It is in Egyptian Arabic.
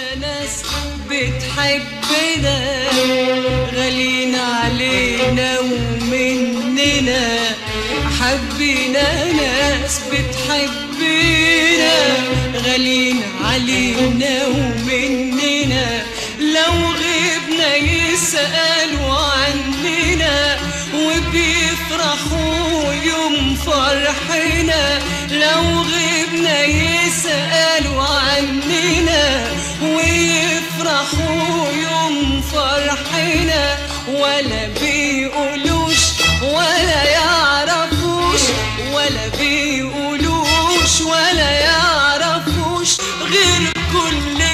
ناس بتحبنا غالين علينا ومننا حبينا ناس بتحبنا غالين علينا ومننا لو غبنا يسألوا عننا وبيفرحوا يوم فرحنا لو غبنا يسألوا عننا ويفرحوا يوم فرحنا ولا بيقولوش ولا يعرفوش ولا بيقولوش ولا يعرفوش غير كل